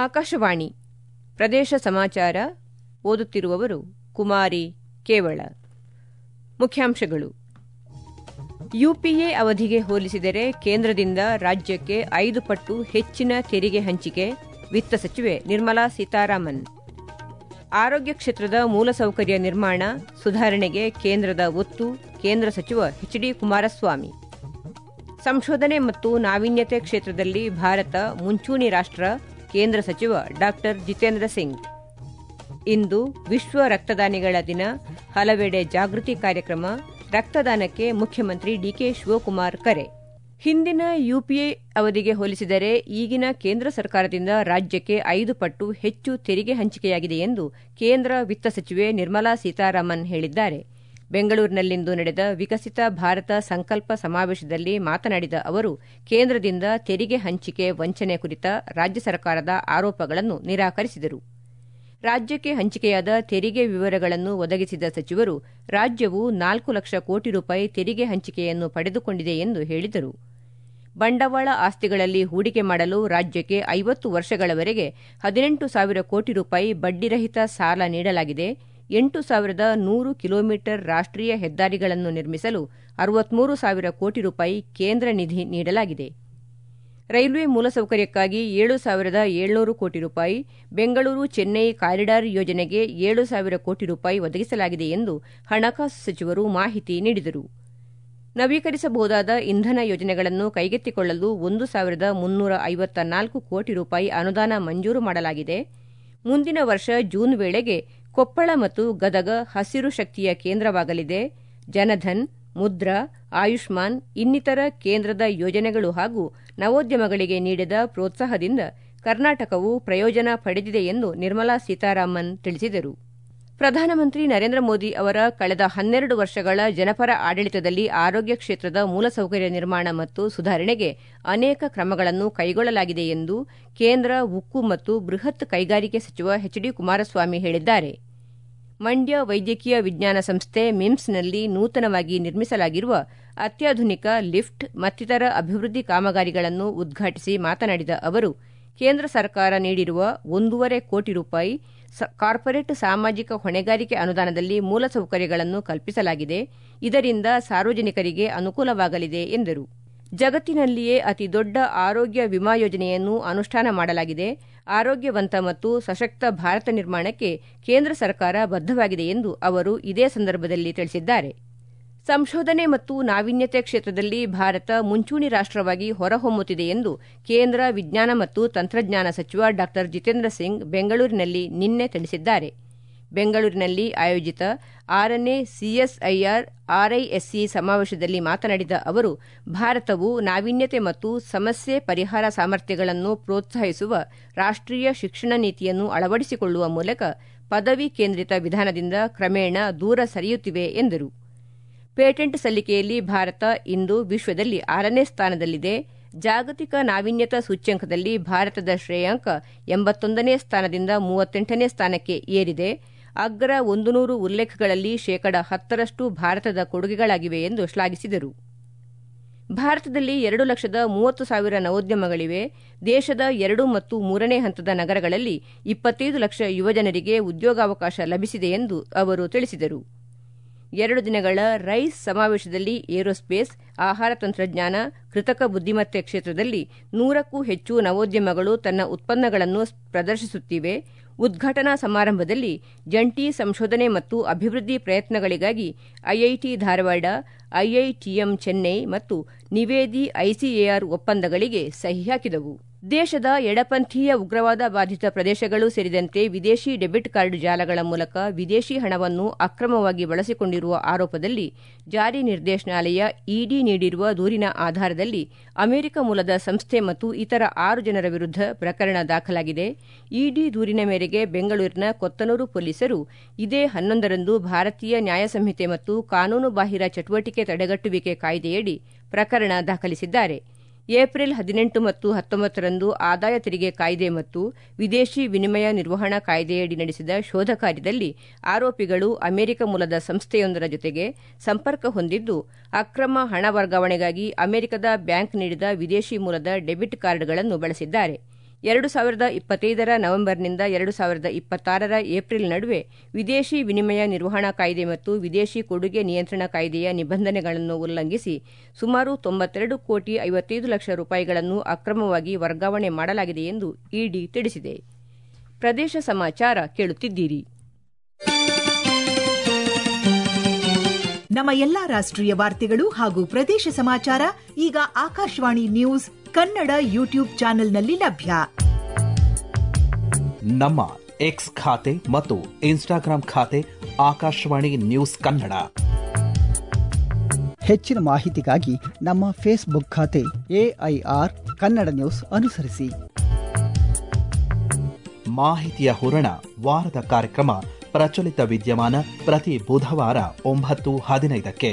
ಆಕಾಶವಾಣಿ ಪ್ರದೇಶ ಸಮಾಚಾರ ಓದುತ್ತಿರುವವರು ಕುಮಾರಿ ಕೇವಳ ಮುಖ್ಯಾಂಶಗಳು ಯುಪಿಎ ಅವಧಿಗೆ ಹೋಲಿಸಿದರೆ ಕೇಂದ್ರದಿಂದ ರಾಜ್ಯಕ್ಕೆ ಐದು ಪಟ್ಟು ಹೆಚ್ಚಿನ ತೆರಿಗೆ ಹಂಚಿಕೆ ವಿತ್ತ ಸಚಿವೆ ನಿರ್ಮಲಾ ಸೀತಾರಾಮನ್ ಆರೋಗ್ಯ ಕ್ಷೇತ್ರದ ಮೂಲಸೌಕರ್ಯ ನಿರ್ಮಾಣ ಸುಧಾರಣೆಗೆ ಕೇಂದ್ರದ ಒತ್ತು ಕೇಂದ್ರ ಸಚಿವ ಎಚ್ ಡಿ ಕುಮಾರಸ್ವಾಮಿ ಸಂಶೋಧನೆ ಮತ್ತು ನಾವೀನ್ಯತೆ ಕ್ಷೇತ್ರದಲ್ಲಿ ಭಾರತ ಮುಂಚೂಣಿ ರಾಷ್ಟ್ರ ಕೇಂದ್ರ ಸಚಿವ ಡಾ ಜಿತೇಂದ್ರ ಸಿಂಗ್ ಇಂದು ವಿಶ್ವ ರಕ್ತದಾನಿಗಳ ದಿನ ಹಲವೆಡೆ ಜಾಗೃತಿ ಕಾರ್ಯಕ್ರಮ ರಕ್ತದಾನಕ್ಕೆ ಮುಖ್ಯಮಂತ್ರಿ ಡಿಕೆ ಶಿವಕುಮಾರ್ ಕರೆ ಹಿಂದಿನ ಯುಪಿಎ ಅವಧಿಗೆ ಹೋಲಿಸಿದರೆ ಈಗಿನ ಕೇಂದ್ರ ಸರ್ಕಾರದಿಂದ ರಾಜ್ಯಕ್ಕೆ ಐದು ಪಟ್ಟು ಹೆಚ್ಚು ತೆರಿಗೆ ಹಂಚಿಕೆಯಾಗಿದೆ ಎಂದು ಕೇಂದ್ರ ವಿತ್ತ ಸಚಿವೆ ನಿರ್ಮಲಾ ಸೀತಾರಾಮನ್ ಹೇಳಿದ್ದಾರೆ ಬೆಂಗಳೂರಿನಲ್ಲಿಂದು ನಡೆದ ವಿಕಸಿತ ಭಾರತ ಸಂಕಲ್ಪ ಸಮಾವೇಶದಲ್ಲಿ ಮಾತನಾಡಿದ ಅವರು ಕೇಂದ್ರದಿಂದ ತೆರಿಗೆ ಹಂಚಿಕೆ ವಂಚನೆ ಕುರಿತ ರಾಜ್ಯ ಸರ್ಕಾರದ ಆರೋಪಗಳನ್ನು ನಿರಾಕರಿಸಿದರು ರಾಜ್ಯಕ್ಕೆ ಹಂಚಿಕೆಯಾದ ತೆರಿಗೆ ವಿವರಗಳನ್ನು ಒದಗಿಸಿದ ಸಚಿವರು ರಾಜ್ಯವು ನಾಲ್ಕು ಲಕ್ಷ ಕೋಟಿ ರೂಪಾಯಿ ತೆರಿಗೆ ಹಂಚಿಕೆಯನ್ನು ಪಡೆದುಕೊಂಡಿದೆ ಎಂದು ಹೇಳಿದರು ಬಂಡವಾಳ ಆಸ್ತಿಗಳಲ್ಲಿ ಹೂಡಿಕೆ ಮಾಡಲು ರಾಜ್ಯಕ್ಕೆ ಐವತ್ತು ವರ್ಷಗಳವರೆಗೆ ಹದಿನೆಂಟು ಸಾವಿರ ಕೋಟಿ ರೂಪಾಯಿ ಬಡ್ಡಿರಹಿತ ಸಾಲ ನೀಡಲಾಗಿದೆ ಎಂಟು ಸಾವಿರದ ನೂರು ಕಿಲೋಮೀಟರ್ ರಾಷ್ಟೀಯ ಹೆದ್ದಾರಿಗಳನ್ನು ನಿರ್ಮಿಸಲು ಅರವತ್ಮೂರು ಸಾವಿರ ಕೋಟಿ ರೂಪಾಯಿ ಕೇಂದ್ರ ನಿಧಿ ನೀಡಲಾಗಿದೆ ರೈಲ್ವೆ ಮೂಲಸೌಕರ್ಯಕ್ಕಾಗಿ ಏಳು ಸಾವಿರದ ಏಳ್ನೂರು ಕೋಟಿ ರೂಪಾಯಿ ಬೆಂಗಳೂರು ಚೆನ್ನೈ ಕಾರಿಡಾರ್ ಯೋಜನೆಗೆ ಏಳು ಸಾವಿರ ಕೋಟಿ ರೂಪಾಯಿ ಒದಗಿಸಲಾಗಿದೆ ಎಂದು ಹಣಕಾಸು ಸಚಿವರು ಮಾಹಿತಿ ನೀಡಿದರು ನವೀಕರಿಸಬಹುದಾದ ಇಂಧನ ಯೋಜನೆಗಳನ್ನು ಕೈಗೆತ್ತಿಕೊಳ್ಳಲು ಒಂದು ಸಾವಿರದ ಮುನ್ನೂರ ಐವತ್ತ ನಾಲ್ಕು ಕೋಟಿ ರೂಪಾಯಿ ಅನುದಾನ ಮಂಜೂರು ಮಾಡಲಾಗಿದೆ ಮುಂದಿನ ವರ್ಷ ಜೂನ್ ವೇಳೆಗೆ ಕೊಪ್ಪಳ ಮತ್ತು ಗದಗ ಹಸಿರು ಶಕ್ತಿಯ ಕೇಂದ್ರವಾಗಲಿದೆ ಜನಧನ್ ಮುದ್ರಾ ಆಯುಷ್ಮಾನ್ ಇನ್ನಿತರ ಕೇಂದ್ರದ ಯೋಜನೆಗಳು ಹಾಗೂ ನವೋದ್ಯಮಗಳಿಗೆ ನೀಡಿದ ಪ್ರೋತ್ಸಾಹದಿಂದ ಕರ್ನಾಟಕವು ಪ್ರಯೋಜನ ಪಡೆದಿದೆ ಎಂದು ನಿರ್ಮಲಾ ಸೀತಾರಾಮನ್ ತಿಳಿಸಿದರು ಪ್ರಧಾನಮಂತ್ರಿ ನರೇಂದ್ರ ಮೋದಿ ಅವರ ಕಳೆದ ಹನ್ನೆರಡು ವರ್ಷಗಳ ಜನಪರ ಆಡಳಿತದಲ್ಲಿ ಆರೋಗ್ಯ ಕ್ಷೇತ್ರದ ಮೂಲಸೌಕರ್ಯ ನಿರ್ಮಾಣ ಮತ್ತು ಸುಧಾರಣೆಗೆ ಅನೇಕ ಕ್ರಮಗಳನ್ನು ಕೈಗೊಳ್ಳಲಾಗಿದೆ ಎಂದು ಕೇಂದ್ರ ಉಕ್ಕು ಮತ್ತು ಬೃಹತ್ ಕೈಗಾರಿಕೆ ಸಚಿವ ಎಚ್ ಡಿ ಕುಮಾರಸ್ವಾಮಿ ಹೇಳಿದ್ದಾರೆ ಮಂಡ್ಯ ವೈದ್ಯಕೀಯ ವಿಜ್ಞಾನ ಸಂಸ್ಥೆ ಮಿಮ್ಸ್ನಲ್ಲಿ ನೂತನವಾಗಿ ನಿರ್ಮಿಸಲಾಗಿರುವ ಅತ್ಯಾಧುನಿಕ ಲಿಫ್ಟ್ ಮತ್ತಿತರ ಅಭಿವೃದ್ಧಿ ಕಾಮಗಾರಿಗಳನ್ನು ಉದ್ಘಾಟಿಸಿ ಮಾತನಾಡಿದ ಅವರು ಕೇಂದ್ರ ಸರ್ಕಾರ ನೀಡಿರುವ ಒಂದೂವರೆ ಕೋಟಿ ರೂಪಾಯಿ ಕಾರ್ಪೊರೇಟ್ ಸಾಮಾಜಿಕ ಹೊಣೆಗಾರಿಕೆ ಅನುದಾನದಲ್ಲಿ ಮೂಲಸೌಕರ್ಯಗಳನ್ನು ಕಲ್ಪಿಸಲಾಗಿದೆ ಇದರಿಂದ ಸಾರ್ವಜನಿಕರಿಗೆ ಅನುಕೂಲವಾಗಲಿದೆ ಎಂದರು ಜಗತ್ತಿನಲ್ಲಿಯೇ ಅತಿದೊಡ್ಡ ಆರೋಗ್ಯ ವಿಮಾ ಯೋಜನೆಯನ್ನು ಅನುಷ್ಠಾನ ಮಾಡಲಾಗಿದೆ ಆರೋಗ್ಯವಂತ ಮತ್ತು ಸಶಕ್ತ ಭಾರತ ನಿರ್ಮಾಣಕ್ಕೆ ಕೇಂದ್ರ ಸರ್ಕಾರ ಬದ್ದವಾಗಿದೆ ಎಂದು ಅವರು ಇದೇ ಸಂದರ್ಭದಲ್ಲಿ ತಿಳಿಸಿದ್ದಾರೆ ಸಂಶೋಧನೆ ಮತ್ತು ನಾವೀನ್ಯತೆ ಕ್ಷೇತ್ರದಲ್ಲಿ ಭಾರತ ಮುಂಚೂಣಿ ರಾಷ್ಟವಾಗಿ ಹೊರಹೊಮ್ಮುತ್ತಿದೆ ಎಂದು ಕೇಂದ್ರ ವಿಜ್ಞಾನ ಮತ್ತು ತಂತ್ರಜ್ಞಾನ ಸಚಿವ ಡಾ ಜಿತೇಂದ್ರ ಸಿಂಗ್ ಬೆಂಗಳೂರಿನಲ್ಲಿ ನಿನ್ನೆ ತಿಳಿಸಿದ್ದಾರೆ ಬೆಂಗಳೂರಿನಲ್ಲಿ ಆಯೋಜಿತ ಆರನೇ ಸಿಎಸ್ಐಆರ್ ಆರ್ಐಎಸ್ಸಿ ಸಮಾವೇಶದಲ್ಲಿ ಮಾತನಾಡಿದ ಅವರು ಭಾರತವು ನಾವೀನ್ಯತೆ ಮತ್ತು ಸಮಸ್ಯೆ ಪರಿಹಾರ ಸಾಮರ್ಥ್ಯಗಳನ್ನು ಪ್ರೋತ್ಸಾಹಿಸುವ ರಾಷ್ಟೀಯ ಶಿಕ್ಷಣ ನೀತಿಯನ್ನು ಅಳವಡಿಸಿಕೊಳ್ಳುವ ಮೂಲಕ ಪದವಿ ಕೇಂದ್ರಿತ ವಿಧಾನದಿಂದ ಕ್ರಮೇಣ ದೂರ ಸರಿಯುತ್ತಿವೆ ಎಂದರು ಪೇಟೆಂಟ್ ಸಲ್ಲಿಕೆಯಲ್ಲಿ ಭಾರತ ಇಂದು ವಿಶ್ವದಲ್ಲಿ ಆರನೇ ಸ್ಥಾನದಲ್ಲಿದೆ ಜಾಗತಿಕ ನಾವೀನ್ಯತಾ ಸೂಚ್ಯಂಕದಲ್ಲಿ ಭಾರತದ ಶ್ರೇಯಾಂಕ ಎಂಬತ್ತೊಂದನೇ ಸ್ಥಾನದಿಂದ ಮೂವತ್ತೆಂಟನೇ ಸ್ಥಾನಕ್ಕೆ ಏರಿದೆ ಅಗ್ರ ಒಂದು ನೂರು ಉಲ್ಲೇಖಗಳಲ್ಲಿ ಶೇಕಡ ಹತ್ತರಷ್ಟು ಭಾರತದ ಕೊಡುಗೆಗಳಾಗಿವೆ ಎಂದು ಶ್ಲಾಘಿಸಿದರು ಭಾರತದಲ್ಲಿ ಎರಡು ಲಕ್ಷದ ಮೂವತ್ತು ಸಾವಿರ ನವೋದ್ಯಮಗಳಿವೆ ದೇಶದ ಎರಡು ಮತ್ತು ಮೂರನೇ ಹಂತದ ನಗರಗಳಲ್ಲಿ ಇಪ್ಪತ್ತೈದು ಲಕ್ಷ ಯುವಜನರಿಗೆ ಉದ್ಯೋಗಾವಕಾಶ ಲಭಿಸಿದೆ ಎಂದು ಅವರು ತಿಳಿಸಿದರು ಎರಡು ದಿನಗಳ ರೈಸ್ ಸಮಾವೇಶದಲ್ಲಿ ಏರೋಸ್ಪೇಸ್ ಆಹಾರ ತಂತ್ರಜ್ಞಾನ ಕೃತಕ ಬುದ್ದಿಮತ್ತೆ ಕ್ಷೇತ್ರದಲ್ಲಿ ನೂರಕ್ಕೂ ಹೆಚ್ಚು ನವೋದ್ಯಮಗಳು ತನ್ನ ಉತ್ಪನ್ನಗಳನ್ನು ಪ್ರದರ್ಶಿಸುತ್ತಿವೆ ಉದ್ಘಾಟನಾ ಸಮಾರಂಭದಲ್ಲಿ ಜಂಟಿ ಸಂಶೋಧನೆ ಮತ್ತು ಅಭಿವೃದ್ಧಿ ಪ್ರಯತ್ನಗಳಿಗಾಗಿ ಐಐಟಿ ಧಾರವಾಡ ಐಐಟಿಎಂ ಚೆನ್ನೈ ಮತ್ತು ನಿವೇದಿ ಐಸಿಎಆರ್ ಒಪ್ಪಂದಗಳಿಗೆ ಸಹಿ ಹಾಕಿದವು ದೇಶದ ಎಡಪಂಥೀಯ ಉಗ್ರವಾದ ಬಾಧಿತ ಪ್ರದೇಶಗಳು ಸೇರಿದಂತೆ ವಿದೇಶಿ ಡೆಬಿಟ್ ಕಾರ್ಡ್ ಜಾಲಗಳ ಮೂಲಕ ವಿದೇಶಿ ಹಣವನ್ನು ಅಕ್ರಮವಾಗಿ ಬಳಸಿಕೊಂಡಿರುವ ಆರೋಪದಲ್ಲಿ ಜಾರಿ ನಿರ್ದೇಶನಾಲಯ ಇಡಿ ನೀಡಿರುವ ದೂರಿನ ಆಧಾರದಲ್ಲಿ ಅಮೆರಿಕ ಮೂಲದ ಸಂಸ್ಥೆ ಮತ್ತು ಇತರ ಆರು ಜನರ ವಿರುದ್ಧ ಪ್ರಕರಣ ದಾಖಲಾಗಿದೆ ಇಡಿ ದೂರಿನ ಮೇರೆಗೆ ಬೆಂಗಳೂರಿನ ಕೊತ್ತನೂರು ಪೊಲೀಸರು ಇದೇ ಹನ್ನೊಂದರಂದು ಭಾರತೀಯ ನ್ಯಾಯ ಸಂಹಿತೆ ಮತ್ತು ಕಾನೂನುಬಾಹಿರ ಚಟುವಟಿಕೆ ತಡೆಗಟ್ಟುವಿಕೆ ಕಾಯ್ದೆಯಡಿ ಪ್ರಕರಣ ದಾಖಲಿಸಿದ್ದಾರೆ ಏಪ್ರಿಲ್ ಹದಿನೆಂಟು ಮತ್ತು ಹತ್ತೊಂಬತ್ತರಂದು ಆದಾಯ ತೆರಿಗೆ ಕಾಯ್ದೆ ಮತ್ತು ವಿದೇಶಿ ವಿನಿಮಯ ನಿರ್ವಹಣಾ ಕಾಯ್ದೆಯಡಿ ನಡೆಸಿದ ಶೋಧ ಕಾರ್ಯದಲ್ಲಿ ಆರೋಪಿಗಳು ಅಮೆರಿಕ ಮೂಲದ ಸಂಸ್ಥೆಯೊಂದರ ಜೊತೆಗೆ ಸಂಪರ್ಕ ಹೊಂದಿದ್ದು ಅಕ್ರಮ ಹಣ ವರ್ಗಾವಣೆಗಾಗಿ ಅಮೆರಿಕದ ಬ್ಯಾಂಕ್ ನೀಡಿದ ವಿದೇಶಿ ಮೂಲದ ಡೆಬಿಟ್ ಕಾರ್ಡ್ಗಳನ್ನು ಬಳಸಿದ್ದಾರೆ ಎರಡು ಸಾವಿರದ ಇಪ್ಪತ್ತೈದರ ನವೆಂಬರ್ನಿಂದ ಎರಡು ಸಾವಿರದ ಇಪ್ಪತ್ತಾರರ ಏಪ್ರಿಲ್ ನಡುವೆ ವಿದೇಶಿ ವಿನಿಮಯ ನಿರ್ವಹಣಾ ಕಾಯ್ದೆ ಮತ್ತು ವಿದೇಶಿ ಕೊಡುಗೆ ನಿಯಂತ್ರಣ ಕಾಯ್ದೆಯ ನಿಬಂಧನೆಗಳನ್ನು ಉಲ್ಲಂಘಿಸಿ ಸುಮಾರು ತೊಂಬತ್ತೆರಡು ಕೋಟಿ ಐವತ್ತೈದು ಲಕ್ಷ ರೂಪಾಯಿಗಳನ್ನು ಅಕ್ರಮವಾಗಿ ವರ್ಗಾವಣೆ ಮಾಡಲಾಗಿದೆ ಎಂದು ಇಡಿ ತಿಳಿಸಿದೆ ಪ್ರದೇಶ ಸಮಾಚಾರ ಕೇಳುತ್ತಿದ್ದೀರಿ ನಮ್ಮ ಎಲ್ಲಾ ರಾಷ್ಟ್ರೀಯ ವಾರ್ತೆಗಳು ಹಾಗೂ ಪ್ರದೇಶ ಸಮಾಚಾರ ಈಗ ಆಕಾಶವಾಣಿ ನ್ಯೂಸ್ ಕನ್ನಡ ಯೂಟ್ಯೂಬ್ ಚಾನೆಲ್ನಲ್ಲಿ ಲಭ್ಯ ನಮ್ಮ ಎಕ್ಸ್ ಖಾತೆ ಮತ್ತು ಇನ್ಸ್ಟಾಗ್ರಾಂ ಖಾತೆ ಆಕಾಶವಾಣಿ ನ್ಯೂಸ್ ಕನ್ನಡ ಹೆಚ್ಚಿನ ಮಾಹಿತಿಗಾಗಿ ನಮ್ಮ ಫೇಸ್ಬುಕ್ ಖಾತೆ ಎಐಆರ್ ಕನ್ನಡ ನ್ಯೂಸ್ ಅನುಸರಿಸಿ ಮಾಹಿತಿಯ ಹೂರಣ ವಾರದ ಕಾರ್ಯಕ್ರಮ ಪ್ರಚಲಿತ ವಿದ್ಯಮಾನ ಪ್ರತಿ ಬುಧವಾರ ಒಂಬತ್ತು ಹದಿನೈದಕ್ಕೆ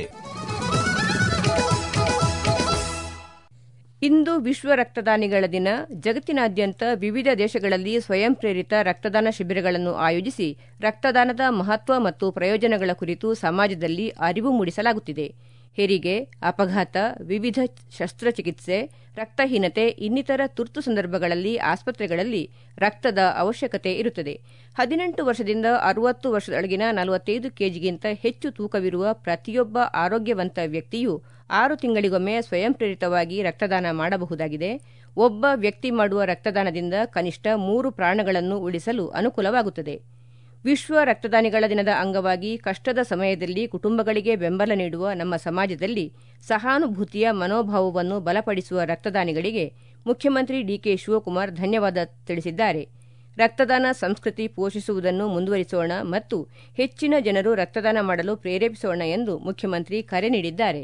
ಇಂದು ವಿಶ್ವ ರಕ್ತದಾನಿಗಳ ದಿನ ಜಗತ್ತಿನಾದ್ಯಂತ ವಿವಿಧ ದೇಶಗಳಲ್ಲಿ ಸ್ವಯಂ ಪ್ರೇರಿತ ರಕ್ತದಾನ ಶಿಬಿರಗಳನ್ನು ಆಯೋಜಿಸಿ ರಕ್ತದಾನದ ಮಹತ್ವ ಮತ್ತು ಪ್ರಯೋಜನಗಳ ಕುರಿತು ಸಮಾಜದಲ್ಲಿ ಅರಿವು ಮೂಡಿಸಲಾಗುತ್ತಿದೆ ಹೆರಿಗೆ ಅಪಘಾತ ವಿವಿಧ ಶಸ್ತ್ರಚಿಕಿತ್ಸೆ ರಕ್ತಹೀನತೆ ಇನ್ನಿತರ ತುರ್ತು ಸಂದರ್ಭಗಳಲ್ಲಿ ಆಸ್ಪತ್ರೆಗಳಲ್ಲಿ ರಕ್ತದ ಅವಶ್ಯಕತೆ ಇರುತ್ತದೆ ಹದಿನೆಂಟು ವರ್ಷದಿಂದ ಅರವತ್ತು ವರ್ಷದೊಳಗಿನ ನಲವತ್ತೈದು ಕೆಜಿಗಿಂತ ಹೆಚ್ಚು ತೂಕವಿರುವ ಪ್ರತಿಯೊಬ್ಬ ಆರೋಗ್ಯವಂತ ವ್ಯಕ್ತಿಯು ಆರು ತಿಂಗಳಿಗೊಮ್ಮೆ ಸ್ವಯಂ ಪ್ರೇರಿತವಾಗಿ ರಕ್ತದಾನ ಮಾಡಬಹುದಾಗಿದೆ ಒಬ್ಬ ವ್ಯಕ್ತಿ ಮಾಡುವ ರಕ್ತದಾನದಿಂದ ಕನಿಷ್ಠ ಮೂರು ಪ್ರಾಣಗಳನ್ನು ಉಳಿಸಲು ಅನುಕೂಲವಾಗುತ್ತದೆ ವಿಶ್ವ ರಕ್ತದಾನಿಗಳ ದಿನದ ಅಂಗವಾಗಿ ಕಷ್ಟದ ಸಮಯದಲ್ಲಿ ಕುಟುಂಬಗಳಿಗೆ ಬೆಂಬಲ ನೀಡುವ ನಮ್ಮ ಸಮಾಜದಲ್ಲಿ ಸಹಾನುಭೂತಿಯ ಮನೋಭಾವವನ್ನು ಬಲಪಡಿಸುವ ರಕ್ತದಾನಿಗಳಿಗೆ ಮುಖ್ಯಮಂತ್ರಿ ಡಿಕೆ ಶಿವಕುಮಾರ್ ಧನ್ಯವಾದ ತಿಳಿಸಿದ್ದಾರೆ ರಕ್ತದಾನ ಸಂಸ್ಕೃತಿ ಪೋಷಿಸುವುದನ್ನು ಮುಂದುವರಿಸೋಣ ಮತ್ತು ಹೆಚ್ಚಿನ ಜನರು ರಕ್ತದಾನ ಮಾಡಲು ಪ್ರೇರೇಪಿಸೋಣ ಎಂದು ಮುಖ್ಯಮಂತ್ರಿ ಕರೆ ನೀಡಿದ್ದಾರೆ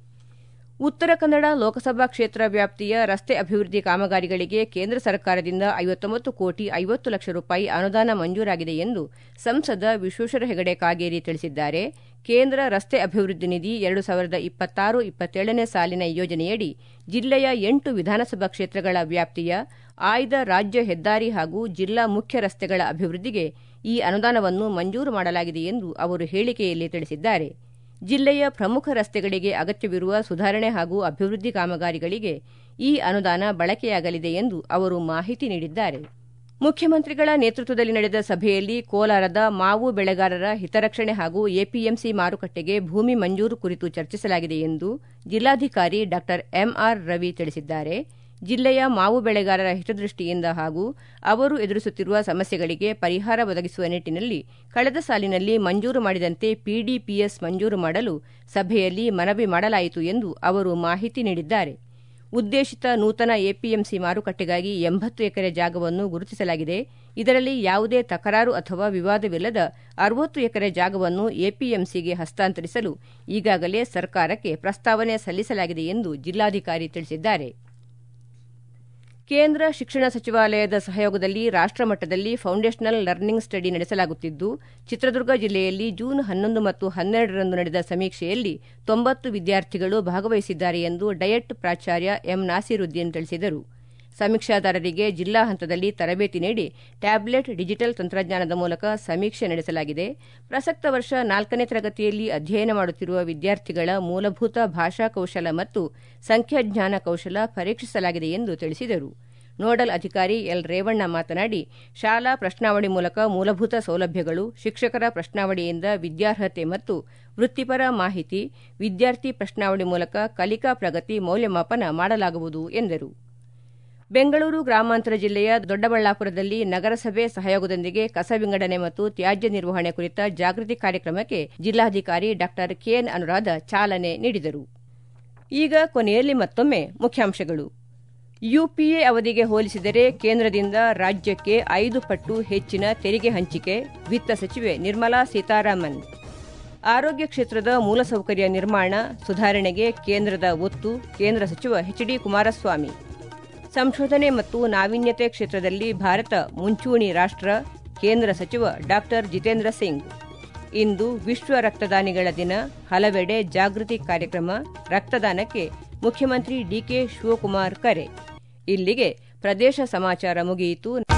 ಉತ್ತರ ಕನ್ನಡ ಲೋಕಸಭಾ ಕ್ಷೇತ್ರ ವ್ಯಾಪ್ತಿಯ ರಸ್ತೆ ಅಭಿವೃದ್ಧಿ ಕಾಮಗಾರಿಗಳಿಗೆ ಕೇಂದ್ರ ಸರ್ಕಾರದಿಂದ ಐವತ್ತೊಂಬತ್ತು ಕೋಟಿ ಐವತ್ತು ಲಕ್ಷ ರೂಪಾಯಿ ಅನುದಾನ ಮಂಜೂರಾಗಿದೆ ಎಂದು ಸಂಸದ ವಿಶ್ವೇಶ್ವರ ಹೆಗಡೆ ಕಾಗೇರಿ ತಿಳಿಸಿದ್ದಾರೆ ಕೇಂದ್ರ ರಸ್ತೆ ಅಭಿವೃದ್ಧಿ ನಿಧಿ ಎರಡು ಸಾವಿರದ ಇಪ್ಪತ್ತಾರು ಇಪ್ಪತ್ತೇಳನೇ ಸಾಲಿನ ಯೋಜನೆಯಡಿ ಜಿಲ್ಲೆಯ ಎಂಟು ವಿಧಾನಸಭಾ ಕ್ಷೇತ್ರಗಳ ವ್ಯಾಪ್ತಿಯ ಆಯ್ದ ರಾಜ್ಯ ಹೆದ್ದಾರಿ ಹಾಗೂ ಜಿಲ್ಲಾ ಮುಖ್ಯ ರಸ್ತೆಗಳ ಅಭಿವೃದ್ಧಿಗೆ ಈ ಅನುದಾನವನ್ನು ಮಂಜೂರು ಮಾಡಲಾಗಿದೆ ಎಂದು ಅವರು ಹೇಳಿಕೆಯಲ್ಲಿ ತಿಳಿಸಿದ್ದಾರೆ ಜಿಲ್ಲೆಯ ಪ್ರಮುಖ ರಸ್ತೆಗಳಿಗೆ ಅಗತ್ಯವಿರುವ ಸುಧಾರಣೆ ಹಾಗೂ ಅಭಿವೃದ್ಧಿ ಕಾಮಗಾರಿಗಳಿಗೆ ಈ ಅನುದಾನ ಬಳಕೆಯಾಗಲಿದೆ ಎಂದು ಅವರು ಮಾಹಿತಿ ನೀಡಿದ್ದಾರೆ ಮುಖ್ಯಮಂತ್ರಿಗಳ ನೇತೃತ್ವದಲ್ಲಿ ನಡೆದ ಸಭೆಯಲ್ಲಿ ಕೋಲಾರದ ಮಾವು ಬೆಳೆಗಾರರ ಹಿತರಕ್ಷಣೆ ಹಾಗೂ ಎಪಿಎಂಸಿ ಮಾರುಕಟ್ಟೆಗೆ ಭೂಮಿ ಮಂಜೂರು ಕುರಿತು ಚರ್ಚಿಸಲಾಗಿದೆ ಎಂದು ಜಿಲ್ಲಾಧಿಕಾರಿ ಡಾ ಎಂಆರ್ ರವಿ ತಿಳಿಸಿದ್ದಾರೆ ಜಿಲ್ಲೆಯ ಮಾವು ಬೆಳೆಗಾರರ ಹಿತದೃಷ್ಟಿಯಿಂದ ಹಾಗೂ ಅವರು ಎದುರಿಸುತ್ತಿರುವ ಸಮಸ್ಯೆಗಳಿಗೆ ಪರಿಹಾರ ಒದಗಿಸುವ ನಿಟ್ಟಿನಲ್ಲಿ ಕಳೆದ ಸಾಲಿನಲ್ಲಿ ಮಂಜೂರು ಮಾಡಿದಂತೆ ಪಿಡಿಪಿಎಸ್ ಮಂಜೂರು ಮಾಡಲು ಸಭೆಯಲ್ಲಿ ಮನವಿ ಮಾಡಲಾಯಿತು ಎಂದು ಅವರು ಮಾಹಿತಿ ನೀಡಿದ್ದಾರೆ ಉದ್ದೇಶಿತ ನೂತನ ಎಪಿಎಂಸಿ ಮಾರುಕಟ್ಟೆಗಾಗಿ ಎಂಬತ್ತು ಎಕರೆ ಜಾಗವನ್ನು ಗುರುತಿಸಲಾಗಿದೆ ಇದರಲ್ಲಿ ಯಾವುದೇ ತಕರಾರು ಅಥವಾ ವಿವಾದವಿಲ್ಲದ ಅರವತ್ತು ಎಕರೆ ಜಾಗವನ್ನು ಎಪಿಎಂಸಿಗೆ ಹಸ್ತಾಂತರಿಸಲು ಈಗಾಗಲೇ ಸರ್ಕಾರಕ್ಕೆ ಪ್ರಸ್ತಾವನೆ ಸಲ್ಲಿಸಲಾಗಿದೆ ಎಂದು ಜಿಲ್ಲಾಧಿಕಾರಿ ತಿಳಿಸಿದ್ದಾರೆ ಕೇಂದ್ರ ಶಿಕ್ಷಣ ಸಚಿವಾಲಯದ ಸಹಯೋಗದಲ್ಲಿ ರಾಷ್ಟಮಟ್ಟದಲ್ಲಿ ಫೌಂಡೇಶನಲ್ ಲರ್ನಿಂಗ್ ಸ್ಟಡಿ ನಡೆಸಲಾಗುತ್ತಿದ್ದು ಚಿತ್ರದುರ್ಗ ಜಿಲ್ಲೆಯಲ್ಲಿ ಜೂನ್ ಹನ್ನೊಂದು ಮತ್ತು ಹನ್ನೆರಡರಂದು ನಡೆದ ಸಮೀಕ್ಷೆಯಲ್ಲಿ ತೊಂಬತ್ತು ವಿದ್ಯಾರ್ಥಿಗಳು ಭಾಗವಹಿಸಿದ್ದಾರೆ ಎಂದು ಡಯಟ್ ಪ್ರಾಚಾರ್ಯ ಎಂ ನಾಸೀರುದ್ದೀನ್ ತಿಳಿಸಿದರು ಸಮೀಕ್ಷಾದಾರರಿಗೆ ಜಿಲ್ಲಾ ಹಂತದಲ್ಲಿ ತರಬೇತಿ ನೀಡಿ ಟ್ಯಾಬ್ಲೆಟ್ ಡಿಜಿಟಲ್ ತಂತ್ರಜ್ಞಾನದ ಮೂಲಕ ಸಮೀಕ್ಷೆ ನಡೆಸಲಾಗಿದೆ ಪ್ರಸಕ್ತ ವರ್ಷ ನಾಲ್ಕನೇ ತರಗತಿಯಲ್ಲಿ ಅಧ್ಯಯನ ಮಾಡುತ್ತಿರುವ ವಿದ್ಯಾರ್ಥಿಗಳ ಮೂಲಭೂತ ಭಾಷಾ ಕೌಶಲ ಮತ್ತು ಸಂಖ್ಯಾಜ್ಞಾನ ಕೌಶಲ ಪರೀಕ್ಷಿಸಲಾಗಿದೆ ಎಂದು ತಿಳಿಸಿದರು ನೋಡಲ್ ಅಧಿಕಾರಿ ಎಲ್ ರೇವಣ್ಣ ಮಾತನಾಡಿ ಶಾಲಾ ಪ್ರಶ್ನಾವಳಿ ಮೂಲಕ ಮೂಲಭೂತ ಸೌಲಭ್ಯಗಳು ಶಿಕ್ಷಕರ ಪ್ರಶ್ನಾವಳಿಯಿಂದ ವಿದ್ಯಾರ್ಹತೆ ಮತ್ತು ವೃತ್ತಿಪರ ಮಾಹಿತಿ ವಿದ್ಯಾರ್ಥಿ ಪ್ರಶ್ನಾವಳಿ ಮೂಲಕ ಕಲಿಕಾ ಪ್ರಗತಿ ಮೌಲ್ಯಮಾಪನ ಮಾಡಲಾಗುವುದು ಎಂದರು ಬೆಂಗಳೂರು ಗ್ರಾಮಾಂತರ ಜಿಲ್ಲೆಯ ದೊಡ್ಡಬಳ್ಳಾಪುರದಲ್ಲಿ ನಗರಸಭೆ ಸಹಯೋಗದೊಂದಿಗೆ ಕಸ ವಿಂಗಡಣೆ ಮತ್ತು ತ್ಯಾಜ್ಯ ನಿರ್ವಹಣೆ ಕುರಿತ ಜಾಗೃತಿ ಕಾರ್ಯಕ್ರಮಕ್ಕೆ ಜಿಲ್ಲಾಧಿಕಾರಿ ಡಾ ಕೆಎನ್ ಅನುರಾಧ ಚಾಲನೆ ನೀಡಿದರು ಈಗ ಕೊನೆಯಲ್ಲಿ ಮತ್ತೊಮ್ಮೆ ಮುಖ್ಯಾಂಶಗಳು ಯುಪಿಎ ಅವಧಿಗೆ ಹೋಲಿಸಿದರೆ ಕೇಂದ್ರದಿಂದ ರಾಜ್ಯಕ್ಕೆ ಐದು ಪಟ್ಟು ಹೆಚ್ಚಿನ ತೆರಿಗೆ ಹಂಚಿಕೆ ವಿತ್ತ ಸಚಿವೆ ನಿರ್ಮಲಾ ಸೀತಾರಾಮನ್ ಆರೋಗ್ಯ ಕ್ಷೇತ್ರದ ಮೂಲಸೌಕರ್ಯ ನಿರ್ಮಾಣ ಸುಧಾರಣೆಗೆ ಕೇಂದ್ರದ ಒತ್ತು ಕೇಂದ್ರ ಸಚಿವ ಎಚ್ ಡಿ ಕುಮಾರಸ್ವಾಮಿ ಸಂಶೋಧನೆ ಮತ್ತು ನಾವೀನ್ಯತೆ ಕ್ಷೇತ್ರದಲ್ಲಿ ಭಾರತ ಮುಂಚೂಣಿ ರಾಷ್ಟ್ರ ಕೇಂದ್ರ ಸಚಿವ ಡಾ ಜಿತೇಂದ್ರ ಸಿಂಗ್ ಇಂದು ವಿಶ್ವ ರಕ್ತದಾನಿಗಳ ದಿನ ಹಲವೆಡೆ ಜಾಗೃತಿ ಕಾರ್ಯಕ್ರಮ ರಕ್ತದಾನಕ್ಕೆ ಮುಖ್ಯಮಂತ್ರಿ ಡಿಕೆ ಶಿವಕುಮಾರ್ ಕರೆ ಇಲ್ಲಿಗೆ ಪ್ರದೇಶ ಸಮಾಚಾರ ಮುಗಿಯಿತು